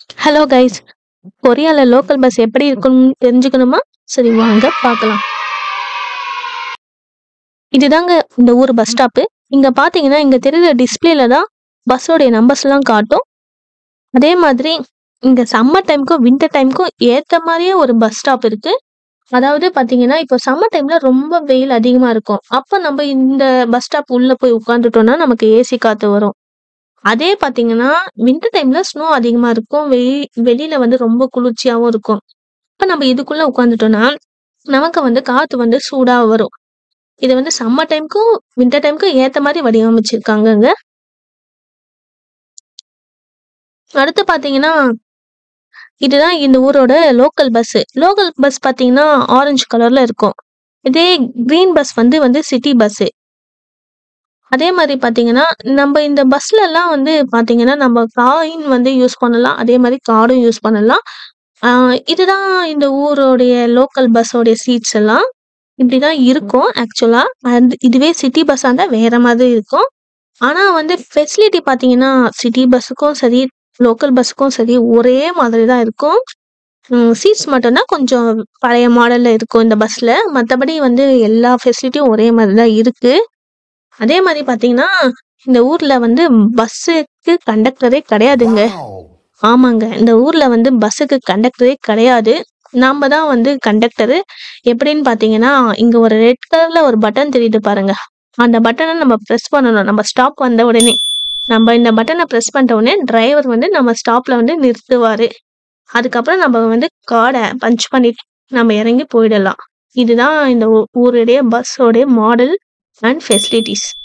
hello guys கொரியால local bus எப்படி இருக்கும்னு தெரிஞ்சுக்கணுமா சரி வாங்க பார்க்கலாம் இதுதாங்க இந்த ஊர் பஸ் ஸ்டாப்பு இங்க பாத்தீங்கன்னா இங்க தெரியுற டிஸ்பிளேல தான் பஸ்ஸோடைய நம்பர்ஸ்லாம் காட்டும் அதே மாதிரி இங்க சம்மர் டைம்க்கும் வின்டர் டைம்க்கும் ஏத்த மாதிரியே ஒரு பஸ் ஸ்டாப் இருக்கு அதாவது பாத்தீங்கன்னா இப்போ சம்மர் டைம்ல ரொம்ப வெயில் அதிகமா இருக்கும் அப்ப நம்ம இந்த பஸ் ஸ்டாப் உள்ள போய் உட்காந்துட்டோம்னா நமக்கு ஏசி காத்து வரும் அதே பாத்தீங்கன்னா வின்டர் டைம்ல ஸ்னோ அதிகமா இருக்கும் வெயி வெளியில வந்து ரொம்ப குளிர்ச்சியாவும் இருக்கும் இப்ப நம்ம இதுக்குள்ள உட்காந்துட்டோம்னா நமக்கு வந்து காத்து வந்து சூடா வரும் இது வந்து சம்மர் டைம்க்கும் வின்டர் டைம்க்கும் ஏத்த மாதிரி வடிவமைச்சிருக்காங்கங்க அடுத்து பாத்தீங்கன்னா இதுதான் இந்த ஊரோட லோக்கல் பஸ் லோக்கல் பஸ் பாத்தீங்கன்னா ஆரஞ்சு கலர்ல இருக்கும் இதே கிரீன் பஸ் வந்து வந்து சிட்டி பஸ் அதே மாதிரி பாத்தீங்கன்னா நம்ம இந்த பஸ்ல எல்லாம் வந்து பாத்தீங்கன்னா நம்ம காயின் வந்து யூஸ் பண்ணலாம் அதே மாதிரி கார்டும் யூஸ் பண்ணலாம் ஆஹ் இதுதான் இந்த ஊரோடைய லோக்கல் பஸ்ஸோடைய சீட்ஸ் எல்லாம் இப்படிதான் இருக்கும் ஆக்சுவலா அது இதுவே சிட்டி பஸ்ஸா இருந்தா வேற மாதிரி இருக்கும் ஆனா வந்து ஃபெசிலிட்டி பாத்தீங்கன்னா சிட்டி பஸ்ஸுக்கும் சரி லோக்கல் பஸ்ஸுக்கும் சரி ஒரே மாதிரி தான் இருக்கும் சீட்ஸ் மட்டும்தான் கொஞ்சம் பழைய மாடல்ல இருக்கும் இந்த பஸ்ல மற்றபடி வந்து எல்லா ஃபெசிலிட்டியும் ஒரே மாதிரி தான் இருக்கு அதே மாதிரி பாத்தீங்கன்னா இந்த ஊர்ல வந்து பஸ்ஸுக்கு கண்டக்டரே கிடையாதுங்க ஆமாங்க இந்த ஊர்ல வந்து பஸ்ஸுக்கு கண்டக்டரே கிடையாது நாம தான் வந்து கண்டக்டரு எப்படின்னு பாத்தீங்கன்னா இங்க ஒரு ரெட் கலர்ல ஒரு பட்டன் தெரியுது பாருங்க அந்த பட்டனை நம்ம ப்ரெஸ் பண்ணணும் நம்ம ஸ்டாப் வந்த உடனே நம்ம இந்த பட்டனை ப்ரெஸ் பண்ணிட்ட உடனே டிரைவர் வந்து நம்ம ஸ்டாப்ல வந்து நிறுத்துவாரு அதுக்கப்புறம் நம்ம வந்து கார்டை பஞ்ச் பண்ணிட்டு நம்ம இறங்கி போயிடலாம் இதுதான் இந்த ஊ- ஊருடைய பஸ்ஸோடைய மாடல் அண்ட் ஃபெசிலிட்டிஸ்